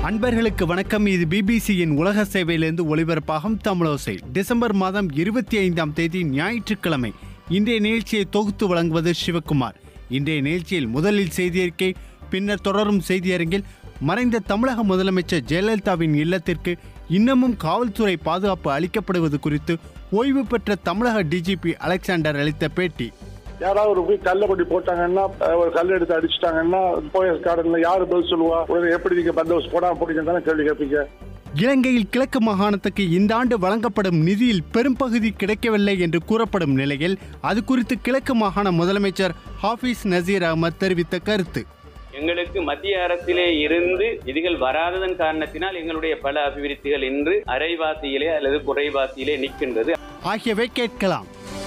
அன்பர்களுக்கு வணக்கம் இது பிபிசியின் உலக சேவையிலிருந்து ஒளிபரப்பாகும் தமிழோசை டிசம்பர் மாதம் இருபத்தி ஐந்தாம் தேதி ஞாயிற்றுக்கிழமை இன்றைய நிகழ்ச்சியை தொகுத்து வழங்குவது சிவக்குமார் இன்றைய நிகழ்ச்சியில் முதலில் செய்தியறிக்கை பின்னர் தொடரும் செய்தியரங்கில் மறைந்த தமிழக முதலமைச்சர் ஜெயலலிதாவின் இல்லத்திற்கு இன்னமும் காவல்துறை பாதுகாப்பு அளிக்கப்படுவது குறித்து ஓய்வு பெற்ற தமிழக டிஜிபி அலெக்சாண்டர் அளித்த பேட்டி யாராவது ஒரு போய் கல்ல கொண்டு போட்டாங்கன்னா அஹ், ஒரு கல் எடுத்து அடிச்சிட்டாங்கன்னா போயஸ் கார்டன்ல யாரு பதில் சொல்லுவா உடனே எப்படி நீங்க பந்தோபஸ்து போடாம போட்டீங்க தானே கேள்வி கேட்பீங்க இலங்கையில் கிழக்கு மாகாணத்துக்கு இந்த ஆண்டு வழங்கப்படும் நிதியில் பெரும்பகுதி கிடைக்கவில்லை என்று கூறப்படும் நிலையில் அது குறித்து கிழக்கு மாகாண முதலமைச்சர் ஹாஃபிஸ் நசீர் அகமது தெரிவித்த கருத்து எங்களுக்கு மத்திய அரசிலே இருந்து நிதிகள் வராததன் காரணத்தினால் எங்களுடைய பல அபிவிருத்திகள் இன்று அரைவாசியிலே அல்லது குறைவாசியிலே நிற்கின்றது ஆகியவை கேட்கலாம்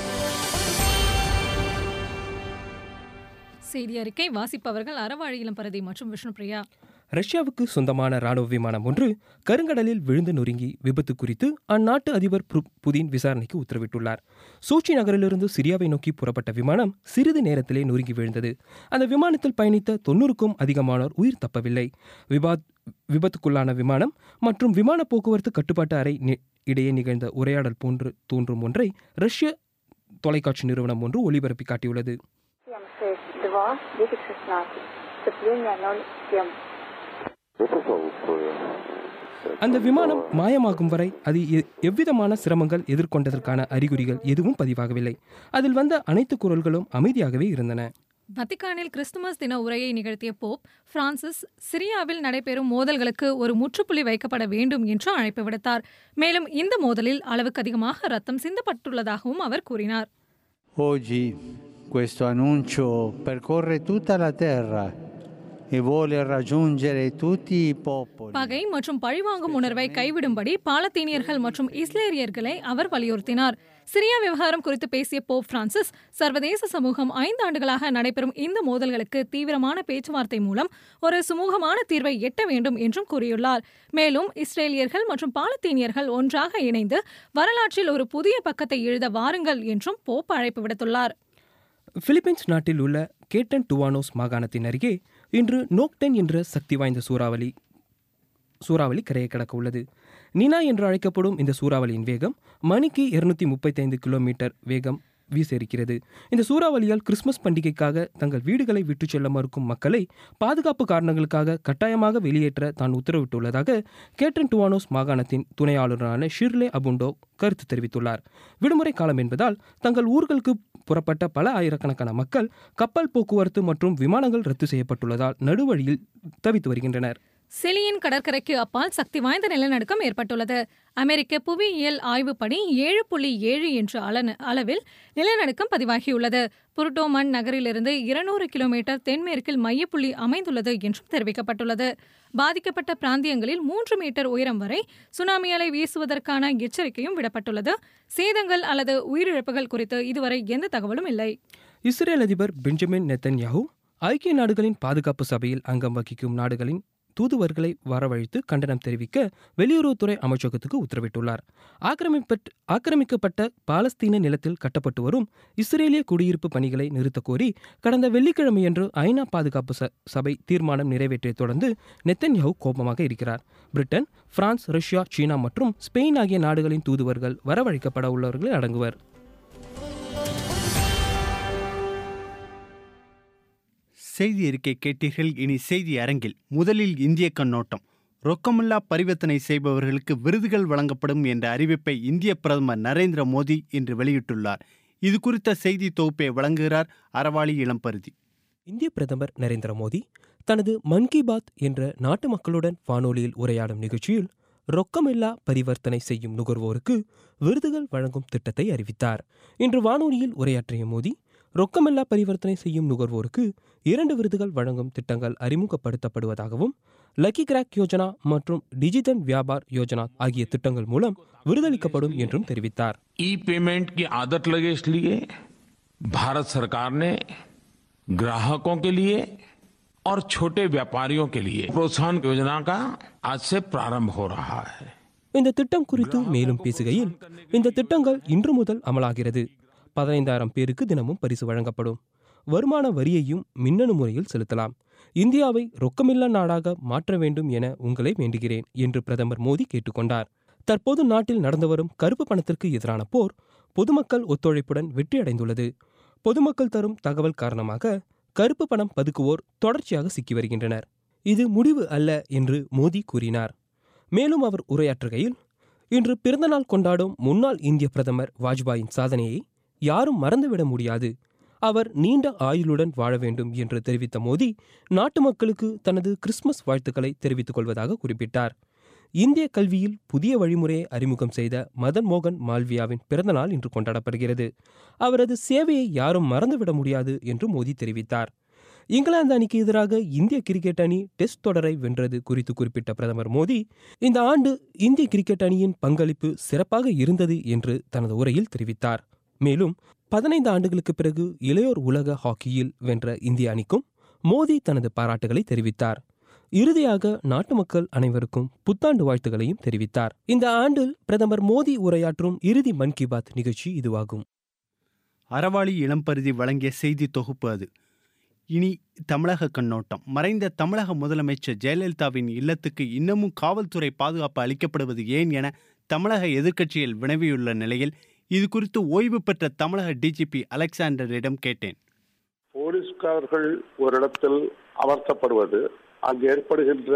செய்தி அறிக்கை வாசிப்பவர்கள் அறவாழியிலம் பரதி மற்றும் விஷ்ணுபிரியா ரஷ்யாவுக்கு சொந்தமான ராணுவ விமானம் ஒன்று கருங்கடலில் விழுந்து நொறுங்கி விபத்து குறித்து அந்நாட்டு அதிபர் பு- புதின் விசாரணைக்கு உத்தரவிட்டுள்ளார் சோச்சி நகரிலிருந்து சிரியாவை நோக்கி புறப்பட்ட விமானம் சிறிது நேரத்திலே நொறுங்கி விழுந்தது அந்த விமானத்தில் பயணித்த தொன்னூறுக்கும் அதிகமானோர் உயிர் தப்பவில்லை விபாத் விபத்துக்குள்ளான விமானம் மற்றும் விமான போக்குவரத்து கட்டுப்பாட்டு அறை நி- இடையே நிகழ்ந்த உரையாடல் போன்று தோன்றும் ஒன்றை ரஷ்ய தொலைக்காட்சி நிறுவனம் ஒன்று ஒளிபரப்பி காட்டியுள்ளது 762, 1016. Сцепление 07. அந்த விமானம் மாயமாகும் வரை அது எ- எவ்விதமான சிரமங்கள் எதிர்கொண்டதற்கான அறிகுறிகள் எதுவும் பதிவாகவில்லை அதில் வந்த அனைத்து குரல்களும் அமைதியாகவே இருந்தன வத்திக்கானில் கிறிஸ்துமஸ் தின உரையை நிகழ்த்திய போப் பிரான்சிஸ் சிரியாவில் நடைபெறும் மோதல்களுக்கு ஒரு முற்றுப்புள்ளி வைக்கப்பட வேண்டும் என்று அழைப்பு விடுத்தார் மேலும் இந்த மோதலில் அளவுக்கு அதிகமாக ரத்தம் சிந்தப்பட்டுள்ளதாகவும் அவர் கூறினார் Oggi questo annuncio percorre tutta la terra e vuole raggiungere tutti i popoli. பகை மற்றும் பழிவாங்கும் உணர்வை கைவிடும்படி பாலத்தீனியர்கள் மற்றும் இஸ்ரேலியர்களை அவர் வலியுறுத்தினார் சிரியா விவகாரம் குறித்து பேசிய போப் பிரான்சிஸ் சர்வதேச சமூகம் ஐந்து ஆண்டுகளாக நடைபெறும் இந்த மோதல்களுக்கு தீவிரமான பேச்சுவார்த்தை மூலம் ஒரு சுமூகமான தீர்வை எட்ட வேண்டும் என்றும் கூறியுள்ளார் மேலும் இஸ்ரேலியர்கள் மற்றும் பாலத்தீனியர்கள் ஒன்றாக இணைந்து வரலாற்றில் ஒரு புதிய பக்கத்தை எழுத வாருங்கள் என்றும் போப் அழைப்பு விடுத்துள்ளார் பிலிப்பைன்ஸ் நாட்டில் உள்ள கேட்டன் டுவானோஸ் மாகாணத்தின் அருகே இன்று நோக்டென் என்ற சக்தி வாய்ந்த சூறாவளி சூறாவளி கரையை கடக்க உள்ளது நினா என்று அழைக்கப்படும் இந்த சூறாவளியின் வேகம் மணிக்கு இருநூத்தி முப்பத்தைந்து கிலோமீட்டர் வேகம் வீச இருக்கிறது இந்த சூறாவளியால் கிறிஸ்துமஸ் பண்டிகைக்காக தங்கள் வீடுகளை விட்டுச் செல்ல மறுக்கும் மக்களை பாதுகாப்பு காரணங்களுக்காக கட்டாயமாக வெளியேற்ற தான் உத்தரவிட்டுள்ளதாக கேட்டன் டுவானோஸ் மாகாணத்தின் துணை ஆளுநரான ஷிர்லே அபுண்டோ கருத்து தெரிவித்துள்ளார் விடுமுறை காலம் என்பதால் தங்கள் ஊர்களுக்கு புறப்பட்ட பல ஆயிரக்கணக்கான மக்கள் கப்பல் போக்குவரத்து மற்றும் விமானங்கள் ரத்து செய்யப்பட்டுள்ளதால் நடுவழியில் தவித்து வருகின்றனர் சிலியின் கடற்கரைக்கு அப்பால் சக்தி வாய்ந்த நிலநடுக்கம் ஏற்பட்டுள்ளது அமெரிக்க புவியியல் ஆய்வுப்படி ஏழு புள்ளி ஏழு என்ற அளன- அளவில் நிலநடுக்கம் பதிவாகியுள்ளது புருட்டோமன் நகரிலிருந்து இருநூறு கிலோமீட்டர் தென்மேற்கில் மையப்புள்ளி அமைந்துள்ளது என்றும் தெரிவிக்கப்பட்டுள்ளது பாதிக்கப்பட்ட பிராந்தியங்களில் மூன்று மீட்டர் உயரம் வரை சுனாமி அலை வீசுவதற்கான எச்சரிக்கையும் விடப்பட்டுள்ளது சேதங்கள் அல்லது உயிரிழப்புகள் குறித்து இதுவரை எந்த தகவலும் இல்லை இஸ்ரேல் அதிபர் பெஞ்சமின் நெத்தன்யாஹூ ஐக்கிய நாடுகளின் பாதுகாப்பு சபையில் அங்கம் வகிக்கும் நாடுகளின் தூதுவர்களை வரவழைத்து கண்டனம் தெரிவிக்க வெளியுறவுத்துறை அமைச்சகத்துக்கு உத்தரவிட்டுள்ளார் ஆக்கிரமிப்பட் ஆக்கிரமிக்கப்பட்ட பாலஸ்தீன நிலத்தில் கட்டப்பட்டு வரும் இஸ்ரேலிய குடியிருப்பு பணிகளை நிறுத்தக் கோரி கடந்த வெள்ளிக்கிழமையன்று ஐநா பாதுகாப்பு ச- சபை தீர்மானம் நிறைவேற்றியதைத் தொடர்ந்து நெத்தன்யாஹூ கோபமாக இருக்கிறார் பிரிட்டன் பிரான்ஸ் ரஷ்யா சீனா மற்றும் ஸ்பெயின் ஆகிய நாடுகளின் தூதுவர்கள் வரவழைக்கப்பட உள்ளவர்கள் அடங்குவர் செய்தி அறிக்கை கேட்டீர்கள் இனி செய்தி அரங்கில் முதலில் இந்திய கண்ணோட்டம் ரொக்கமில்லா பரிவர்த்தனை செய்பவர்களுக்கு விருதுகள் வழங்கப்படும் என்ற அறிவிப்பை இந்திய பிரதமர் நரேந்திர மோடி இன்று வெளியிட்டுள்ளார் இது குறித்த செய்தி தொகுப்பை வழங்குகிறார் அறவாளி இளம்பருதி இந்திய பிரதமர் நரேந்திர மோடி தனது மன் கி பாத் என்ற நாட்டு மக்களுடன் வானொலியில் உரையாடும் நிகழ்ச்சியில் ரொக்கமில்லா பரிவர்த்தனை செய்யும் நுகர்வோருக்கு விருதுகள் வழங்கும் திட்டத்தை அறிவித்தார் இன்று வானொலியில் உரையாற்றிய மோடி ரொக்கமில்லா பரிவர்த்தனை செய்யும் நுகர்வோருக்கு இரண்டு விருதுகள் வழங்கும் திட்டங்கள் அறிமுகப்படுத்தப்படுவதாகவும் லக்கி கிராக் யோஜனா மற்றும் டிஜிதன் வியாபார் யோஜனா ஆகிய திட்டங்கள் மூலம் விருதளிக்கப்படும் என்றும் தெரிவித்தார் ई पेमेंट की आदत लगे इसलिए भारत सरकार ने ग्राहकों के लिए और छोटे व्यापारियों के लिए प्रोत्साहन योजना का आज से प्रारंभ हो रहा है இந்த திட்டம் குறித்து மேலும் பேசுகையில் இந்த திட்டங்கள் இன்று முதல் அமலாகிறது பதினைந்தாயிரம் பேருக்கு தினமும் பரிசு வழங்கப்படும் வருமான வரியையும் மின்னணு முறையில் செலுத்தலாம் இந்தியாவை ரொக்கமில்லா நாடாக மாற்ற வேண்டும் என உங்களை வேண்டுகிறேன் என்று பிரதமர் மோடி கேட்டுக்கொண்டார் தற்போது நாட்டில் நடந்து வரும் கருப்பு பணத்திற்கு எதிரான போர் பொதுமக்கள் ஒத்துழைப்புடன் வெற்றியடைந்துள்ளது பொதுமக்கள் தரும் தகவல் காரணமாக கருப்பு பணம் பதுக்குவோர் தொடர்ச்சியாக சிக்கி வருகின்றனர் இது முடிவு அல்ல என்று மோடி கூறினார் மேலும் அவர் உரையாற்றுகையில் இன்று பிறந்தநாள் கொண்டாடும் முன்னாள் இந்திய பிரதமர் வாஜ்பாயின் சாதனையை யாரும் மறந்துவிட முடியாது அவர் நீண்ட ஆயுளுடன் வாழ வேண்டும் என்று தெரிவித்த மோடி நாட்டு மக்களுக்கு தனது கிறிஸ்துமஸ் வாழ்த்துக்களை தெரிவித்துக் கொள்வதாக குறிப்பிட்டார் இந்திய கல்வியில் புதிய வழிமுறையை அறிமுகம் செய்த மதன் மோகன் மால்வியாவின் பிறந்தநாள் இன்று கொண்டாடப்படுகிறது அவரது சேவையை யாரும் மறந்துவிட முடியாது என்று மோடி தெரிவித்தார் இங்கிலாந்து அணிக்கு எதிராக இந்திய கிரிக்கெட் அணி டெஸ்ட் தொடரை வென்றது குறித்து குறிப்பிட்ட பிரதமர் மோடி இந்த ஆண்டு இந்திய கிரிக்கெட் அணியின் பங்களிப்பு சிறப்பாக இருந்தது என்று தனது உரையில் தெரிவித்தார் மேலும் பதினைந்து ஆண்டுகளுக்கு பிறகு இளையோர் உலக ஹாக்கியில் வென்ற இந்திய அணிக்கும் மோடி தனது பாராட்டுகளை தெரிவித்தார் இறுதியாக நாட்டு மக்கள் அனைவருக்கும் புத்தாண்டு வாழ்த்துகளையும் தெரிவித்தார் இந்த ஆண்டில் பிரதமர் மோடி உரையாற்றும் இறுதி மன் கி பாத் நிகழ்ச்சி இதுவாகும் அறவாளி இளம்பருதி வழங்கிய செய்தி தொகுப்பு அது இனி தமிழக கண்ணோட்டம் மறைந்த தமிழக முதலமைச்சர் ஜெயலலிதாவின் இல்லத்துக்கு இன்னமும் காவல்துறை பாதுகாப்பு அளிக்கப்படுவது ஏன் என தமிழக எதிர்க்கட்சிகள் வினவியுள்ள நிலையில் இது குறித்து ஓய்வு பெற்ற தமிழக டிஜிபி அலெக்சாண்டரிடம் கேட்டேன் போலீஸ்காரர்கள் ஒரு இடத்தில் அமர்த்தப்படுவது அங்கு ஏற்படுகின்ற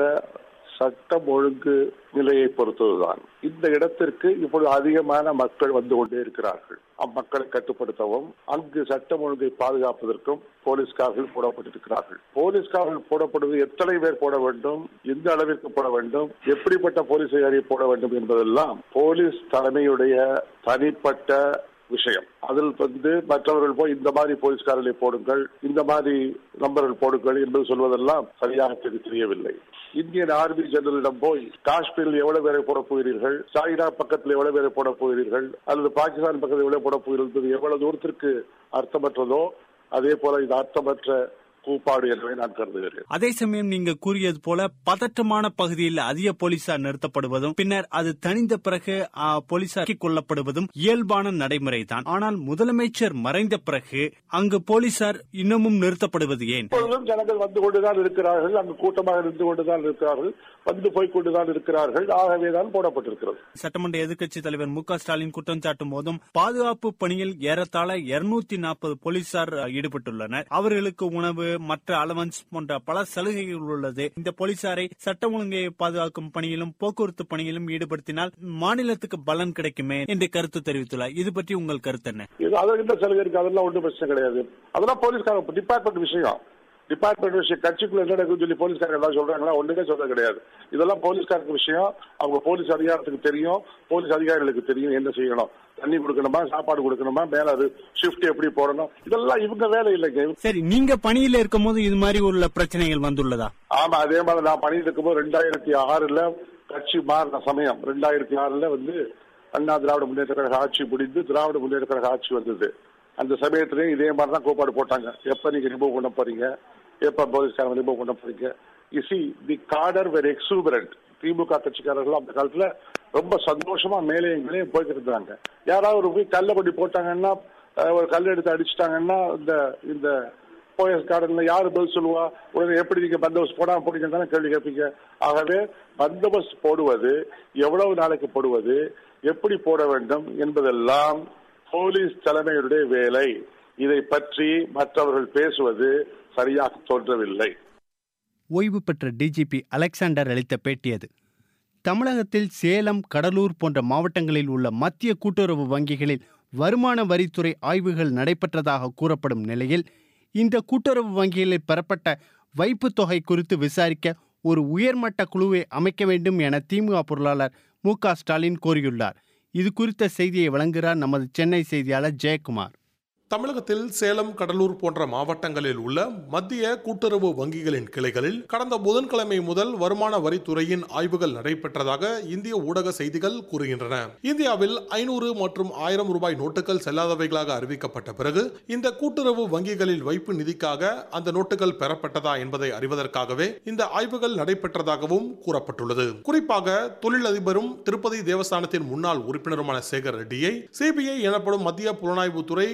சட்டம் ஒழுங்கு நிலையை பொறுத்ததுதான் இந்த இடத்திற்கு இப்பொழுது அதிகமான மக்கள் வந்து கொண்டே இருக்கிறார்கள் அம்மக்களை கட்டுப்படுத்தவும் அங்கு சட்டம் ஒழுங்கை பாதுகாப்பதற்கும் போலீஸ்காரர்கள் போடப்பட்டிருக்கிறார்கள் போலீஸ்காரர்கள் போடப்படுவது எத்தனை பேர் போட வேண்டும் எந்த அளவிற்கு போட வேண்டும் எப்படிப்பட்ட போலீஸ் அதிகாரி போட வேண்டும் என்பதெல்லாம் போலீஸ் தலைமையுடைய தனிப்பட்ட விஷயம் அதில் வந்து மற்றவர்கள் போய் இந்த மாதிரி போலீஸ்காரர்களை போடுங்கள் இந்த மாதிரி நம்பர்கள் போடுங்கள் என்பது சொல்வதெல்லாம் சரியாக தெரி- தெரியவில்லை இந்தியன் ஆர்மி ஜெனரலிடம் போய் காஷ்மீரில் எவ்வளவு பேரை போட போகிறீர்கள் சாய்னா பக்கத்தில் எவ்வளவு பேரை போட போகிறீர்கள் அல்லது பாகிஸ்தான் பக்கத்தில் எவ்வளவு போட போகிறீர்கள் என்பது எவ்வளவு தூரத்திற்கு அர்த்தமற்றதோ அதே போல இது அர்த்தமற்ற கூப்பாடு என்பதை நான் கருதுகிறேன் அதே சமயம் நீங்க கூறியது போல பதற்றமான பகுதியில் அதிக போலீசார் நிறுத்தப்படுவதும் பின்னர் அது தணிந்த பிறகு ஆ, போலீசார் கொல்லப்படுவதும் இயல்பான நடைமுறைதான் ஆனால் முதலமைச்சர் மறைந்த பிறகு அங்கு போலீசார் இன்னமும் நிறுத்தப்படுவது ஏன் இப்பொழுதும் ஜனங்கள் வந்து கொண்டுதான் இருக்கிறார்கள் அங்கு கூட்டமாக இருந்து கொண்டுதான் இருக்கிறார்கள் வந்து போய் கொண்டுதான் இருக்கிறார்கள் ஆகவேதான் போடப்பட்டிருக்கிறது சட்டமன்ற எதிர்க்கட்சித் தலைவர் மு க ஸ்டாலின் குற்றம் சாட்டும் போதும் பாதுகாப்பு பணியில் ஏறத்தாழ இருநூத்தி நாற்பது போலீசார் அ, ஈடுபட்டுள்ளனர் அவர்களுக்கு உணவு மற்ற அலவன்ஸ் போன்ற பல சலுகைகள் உள்ளது இந்த போலீசாரை சட்டம் ஒழுங்கை பாதுகாக்கும் பணியிலும் போக்குவரத்து பணியிலும் ஈடுபடுத்தினால் மாநிலத்துக்கு பலன் கிடைக்குமே என்று கருத்து தெரிவித்துள்ளார் இது பற்றி உங்கள் கருத்து என்ன இது அதில் என்ன சலுகை இருக்கு அதெல்லாம் ஒன்றும் பிரச்சனை கிடையாது அதெல்லாம் போலீஸ்கார டிபார்ட்மெண்ட் விஷயம் டிபார்ட்மெண்ட் விஷயம் கட்சிக்குள்ள என்ன நடக்குன்னு சொல்லி போலீஸ்காரங்க எல்லாம் சொல்றாங்களா ஒண்ணுமே சொல்ல கிடையாது இதெல்லாம் போலீஸ்காரங்க விஷயம் அவங்க போலீஸ் அதிகாரத்துக்கு தெரியும் போலீஸ் அதிகாரிகளுக்கு தெரியும் என்ன செய்யணும் தண்ணி கொடுக்கணுமா சாப்பாடு கொடுக்கணுமா மேல அது ஷிஃப்ட் எப்படி போடணும் இதெல்லாம் இவங்க வேலை இல்லைங்க சரி நீங்க பணியில இருக்கும் போது இது மாதிரி உள்ள பிரச்சனைகள் வந்துள்ளதா ஆமா அதே மாதிரி நான் பணியில் இருக்கும்போது ரெண்டாயிரத்தி ஆறுல கட்சி மாறின சமயம் ரெண்டாயிரத்தி ஆறுல வந்து அண்ணா திராவிட முன்னேற்ற கழக ஆட்சி முடிந்து திராவிட முன்னேற்ற கழக ஆட்சி வந்தது அந்த சமயத்திலையும் இதே மாதிரி தான் கோப்பாடு போட்டாங்க எப்ப நீங்க ரிமூவ் பண்ண போறீங்க எப்ப போலீஸ்காரங்க ரிமூவ் பண்ண போறீங்க is the cadre very exuberant DMK கட்சிக்காரர்கள் அந்த காலத்துல ரொம்ப சந்தோஷமா மேலே எங்களையும் போய்கிட்டு இருந்தாங்க யாராவது ஒரு போய் கல்ல கொண்டு போட்டாங்கன்னா அஹ், ஒரு கல் எடுத்து அடிச்சிட்டாங்கன்னா இந்த இந்த போயஸ் கார்டன்ல யாரு பதில் சொல்லுவா உடனே எப்படி நீங்க பந்தோபஸ்து போடாம போடுங்க தானே கேள்வி கேட்பீங்க ஆகவே பந்தோபஸ்து போடுவது எவ்வளவு நாளைக்கு போடுவது எப்படி போட வேண்டும் என்பதெல்லாம் போலீஸ் தலைமையுடைய வேலை இதை பற்றி மற்றவர்கள் பேசுவது சரியாக தோன்றவில்லை ஓய்வு பெற்ற டிஜிபி அலெக்சாண்டர் அளித்த பேட்டி அது தமிழகத்தில் சேலம் கடலூர் போன்ற மாவட்டங்களில் உள்ள மத்திய கூட்டுறவு வங்கிகளில் வருமான வரித்துறை ஆய்வுகள் நடைபெற்றதாக கூறப்படும் நிலையில் இந்த கூட்டுறவு வங்கிகளில் பெறப்பட்ட வைப்புத் தொகை குறித்து விசாரிக்க ஒரு உயர்மட்ட குழுவை அமைக்க வேண்டும் என திமுக பொருளாளர் மு க ஸ்டாலின் கோரியுள்ளார் இது குறித்த செய்தியை வழங்குகிறார் நமது சென்னை செய்தியாளர் ஜெயக்குமார் தமிழகத்தில் சேலம் கடலூர் போன்ற மாவட்டங்களில் உள்ள மத்திய கூட்டுறவு வங்கிகளின் கிளைகளில் கடந்த புதன்கிழமை முதல் வருமான வரித்துறையின் ஆய்வுகள் நடைபெற்றதாக இந்திய ஊடக செய்திகள் கூறுகின்றன இந்தியாவில் ஐநூறு மற்றும் ஆயிரம் ரூபாய் நோட்டுகள் செல்லாதவைகளாக அறிவிக்கப்பட்ட பிறகு இந்த கூட்டுறவு வங்கிகளில் வைப்பு நிதிக்காக அந்த நோட்டுகள் பெறப்பட்டதா என்பதை அறிவதற்காகவே இந்த ஆய்வுகள் நடைபெற்றதாகவும் கூறப்பட்டுள்ளது குறிப்பாக தொழிலதிபரும் திருப்பதி தேவஸ்தானத்தின் முன்னாள் உறுப்பினருமான சேகர் ரெட்டியை சிபிஐ எனப்படும் மத்திய புலனாய்வுத்துறை கடந்த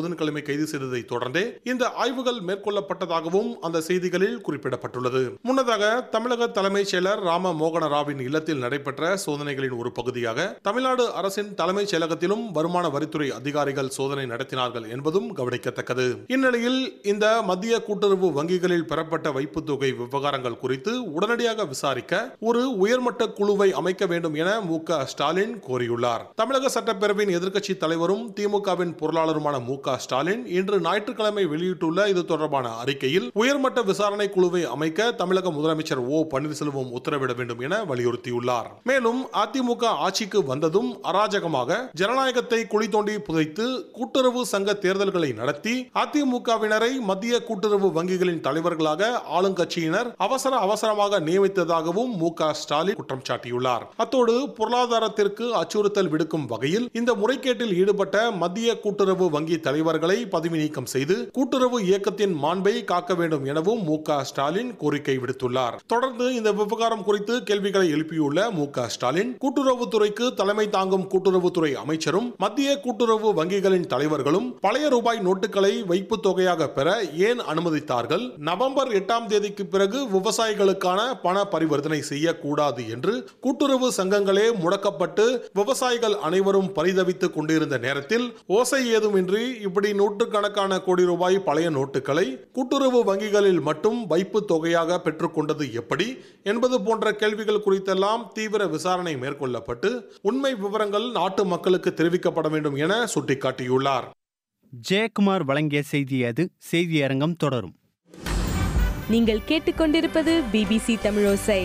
புதன்கிழமை கைது செய்ததை தொடர்ந்தே இந்த ஆய்வுகள் மேற்கொள்ளப்பட்டதாகவும் அந்த செய்திகளில் குறிப்பிடப்பட்டுள்ளது முன்னதாக தமிழக தலைமைச் செயலர் ராம மோகன ராவின் இல்லத்தில் நடைபெற்ற சோதனைகளின் ஒரு பகுதியாக தமிழ்நாடு அரசின் தலைமைச் செயலகத்திலும் வருமான வரித்துறை அதிகாரிகள் சோதனை நடத்தினார்கள் என்பதும் கவனிக்கத்தக்கது இந்நிலையில் இந்த மத்திய கூட்டுறவு வங்கிகளில் பெறப்பட்ட வைப்புத் தொகை விவகாரங்கள் குறித்து உடனடியாக விசாரிக்க ஒரு உயர்மட்ட குழுவை அமைக்க வேண்டும் என மு க ஸ்டாலின் கோரியுள்ளார் தமிழக சட்டப்பேரவையின் எதிர்க்கட்சி தலைவரும் திமுகவின் பொருளாளருமான மு க ஸ்டாலின் இன்று ஞாயிற்றுக்கிழமை வெளியிட்டுள்ள இது தொடர்பான அறிக்கையில் உயர்மட்ட விசாரணை குழுவை அமைக்க தமிழக முதலமைச்சர் ஓ பன்னீர்செல்வம் உத்தரவிட வேண்டும் என வலியுறுத்தியுள்ளார் மேலும் அதிமுக ஆட்சிக்கு வந்ததும் அராஜகமாக ஜனநாயகத்தை குழி தோண்டி புதைத்து கூட்டுறவு சங்க தேர்தல்களை நடத்தி அதிமுகவினரை மத்திய கூட்டுறவு வங்கிகளின் தலைவர்களாக ஆளுங்கட்சியினர் அவசர அவசரமாக நியமித்ததாகவும் மு க ஸ்டாலின் குற்றம் சாட்டியுள்ளார் அத்தோடு பொருளாதாரத்திற்கு அச்சுறுத்தல் விடுக்கும் வகையில் இந்த முறைகேட்டில் ஈடுபட்ட மத்திய கூட்டுறவு வங்கி தலைவர்களை பதவி நீக்கம் செய்து கூட்டுறவு இயக்கத்தின் மாண்பை காக்க வேண்டும் எனவும் மு க ஸ்டாலின் கோரிக்கை விடுத்துள்ளார் தொடர்ந்து இந்த விவகாரம் குறித்து கேள்விகளை எழுப்பியுள்ள மு க ஸ்டாலின் கூட்டுறவுத்துறைக்கு தலைமை தாங்கும் கூட்டுறவுத்துறை அமைச்சரும் மத்திய கூட்டுறவு வங்கிகளின் தலைவர்களும் பழைய ரூபாய் நோட்டுகளை வைப்பு தொகையாக பெற ஏன் அனுமதித்தார்கள் நவம்பர் எட்டாம் தேதிக்கு பிறகு விவசாயிகளுக்கான பண பரிவர்த்தனை செய்யக்கூடாது என்று கூட்டுறவு சங்கங்களே முடக்கப்பட்டு விவசாயிகள் அனைவரும் பரிதவித்துக் கொண்டிருந்த நேரத்தில் ஓசை ஏதுமின்றி இப்படி நூற்றுக்கணக்கான கோடி ரூபாய் பழைய நோட்டுகளை கூட்டுறவு வங்கிகளில் மட்டும் வைப்பு தொகையாக பெற்றுக்கொண்டது எப்படி என்பது போன்ற கேள்விகள் குறித்தெல்லாம் தீவிர விசாரணை மேற்கொள்ளப்பட்டு உண்மை விவரங்கள் நாட்டு மக்களுக்கு தெரிவிக்கப்பட வேண்டும் என சுட்டிக்காட்டியுள்ளார் ஜெயக்குமார் வழங்கிய செய்தி அது செய்தியரங்கம் தொடரும் நீங்கள் கேட்டுக்கொண்டிருப்பது பிபிசி தமிழோசை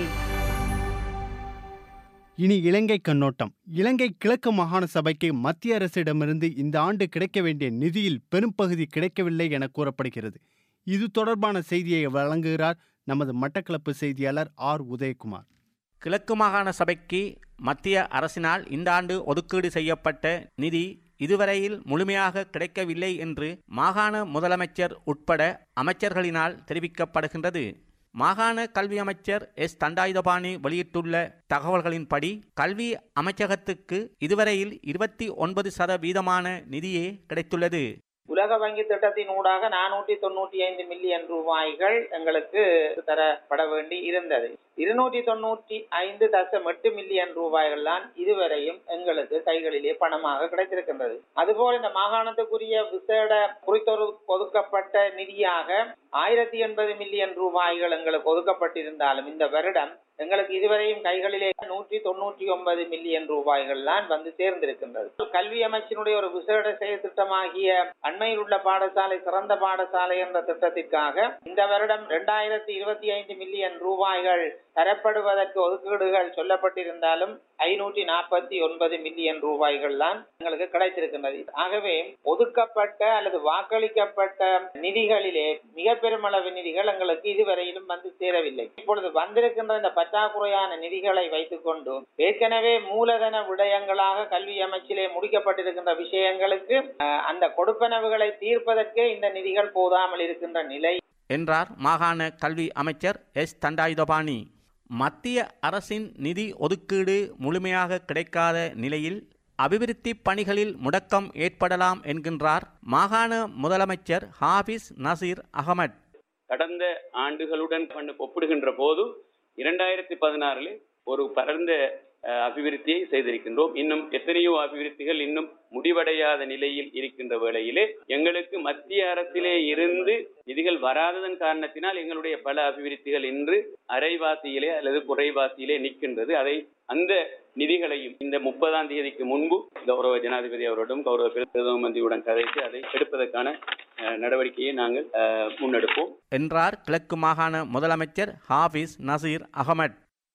இனி இலங்கை கண்ணோட்டம் இலங்கை கிழக்கு மாகாண சபைக்கு மத்திய அரசிடமிருந்து இந்த ஆண்டு கிடைக்க வேண்டிய நிதியில் பெரும்பகுதி கிடைக்கவில்லை என கூறப்படுகிறது இது தொடர்பான செய்தியை வழங்குகிறார் நமது மட்டக்களப்பு செய்தியாளர் ஆர் உதயகுமார் கிழக்கு மாகாண சபைக்கு மத்திய அரசினால் இந்த ஆண்டு ஒதுக்கீடு செய்யப்பட்ட நிதி இதுவரையில் முழுமையாக கிடைக்கவில்லை என்று மாகாண முதலமைச்சர் உட்பட அமைச்சர்களினால் தெரிவிக்கப்படுகின்றது மாகாண கல்வி அமைச்சர் எஸ் தண்டாயுதபாணி வெளியிட்டுள்ள தகவல்களின்படி கல்வி அமைச்சகத்துக்கு இதுவரையில் இருபத்தி ஒன்பது சதவீதமான நிதியே கிடைத்துள்ளது உலக வங்கி திட்டத்தின் ஊடாக நானூற்றி தொண்ணூற்றி ஐந்து மில்லியன் ரூபாய்கள் எங்களுக்கு தரப்பட வேண்டி இருந்தது இருநூற்றி தொண்ணூற்றி ஐந்து தசம் எட்டு மில்லியன் ரூபாய்கள் தான் இதுவரையும் எங்களுக்கு கைகளிலே பணமாக கிடைத்திருக்கின்றது அதுபோல் இந்த மாகாணத்துக்குரிய விசேட குறித்தொரு ஒதுக்கப்பட்ட நிதியாக ஆயிரத்தி எண்பது மில்லியன் ரூபாய்கள் எங்களுக்கு ஒதுக்கப்பட்டிருந்தாலும் இந்த வருடம் எங்களுக்கு இதுவரையும் கைகளிலே நூற்றி தொண்ணூற்றி ஒன்பது மில்லியன் ரூபாய்கள் தான் வந்து சேர்ந்திருக்கின்றது கல்வி அமைச்சினுடைய ஒரு விசேட செயல் திட்டமாகிய அண்மையில் உள்ள பாடசாலை சிறந்த பாடசாலை என்ற திட்டத்திற்காக இந்த வருடம் இரண்டாயிரத்தி இருபத்தி ஐந்து மில்லியன் ரூபாய்கள் தரப்படுவதற்கு ஒதுக்கீடுகள் சொல்லப்பட்டிருந்தாலும் ஐநூற்றி நாற்பத்தி ஒன்பது மில்லியன் ரூபாய்கள் தான் எங்களுக்கு கிடைத்திருக்கின்றது ஆகவே ஒதுக்கப்பட்ட அல்லது வாக்களிக்கப்பட்ட நிதிகளிலே மிக பெருமளவு நிதிகள் எங்களுக்கு இதுவரையிலும் வந்து சேரவில்லை இப்பொழுது வந்திருக்கின்ற இந்த பற்றாக்குறையான நிதிகளை வைத்துக்கொண்டு ஏற்கனவே மூலதன விடயங்களாக கல்வி அமைச்சிலே முடிக்கப்பட்டிருக்கின்ற விஷயங்களுக்கு அந்த கொடுப்பனவுகளை தீர்ப்பதற்கே இந்த நிதிகள் போதாமல் இருக்கின்ற நிலை என்றார் மாகாண கல்வி அமைச்சர் எஸ் தண்டாயுதபாணி மத்திய அரசின் நிதி ஒதுக்கீடு முழுமையாக கிடைக்காத நிலையில் அபிவிருத்தி பணிகளில் முடக்கம் ஏற்படலாம் என்கின்றார் மாகாண முதலமைச்சர் ஹாபிஸ் நசீர் அகமட் கடந்த ஆண்டுகளுடன் ஒப்பிடுகின்ற போது இரண்டாயிரத்தி பதினாறில் ஒரு பரந்த அபிவிருத்தியை செய்திருக்கின்றோம் இன்னும் எத்தனையோ அபிவிருத்திகள் இன்னும் முடிவடையாத நிலையில் இருக்கின்ற வேளையிலே எங்களுக்கு மத்திய அரசிலே இருந்து நிதிகள் வராததன் காரணத்தினால் எங்களுடைய பல அபிவிருத்திகள் இன்று அரைவாசியிலே அல்லது குறைவாசியிலே நிற்கின்றது அதை அந்த நிதிகளையும் இந்த முப்பதாம் தேதிக்கு முன்பு கௌரவ ஜனாதிபதி அவரோடும் கௌரவ பிரதம மந்திரியுடன் கதைத்து அதை எடுப்பதற்கான நடவடிக்கையை நாங்கள் முன்னெடுப்போம் என்றார் கிழக்கு மாகாண முதலமைச்சர் ஹாபிஸ் நசீர் அகமட்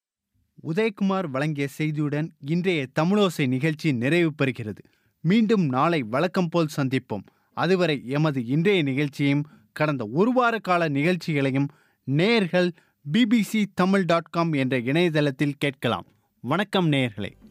உதயகுமார் வழங்கிய செய்தியுடன் இன்றைய தமிழோசை நிகழ்ச்சி நிறைவு பெறுகிறது மீண்டும் நாளை வழக்கம் போல் சந்திப்போம் அதுவரை எமது இன்றைய நிகழ்ச்சியையும் கடந்த ஒரு வார கால நிகழ்ச்சிகளையும் நேர்கள் பிபிசி தமிழ் டாட் காம் என்ற இணையதளத்தில் கேட்கலாம் வணக்கம் நேயர்களே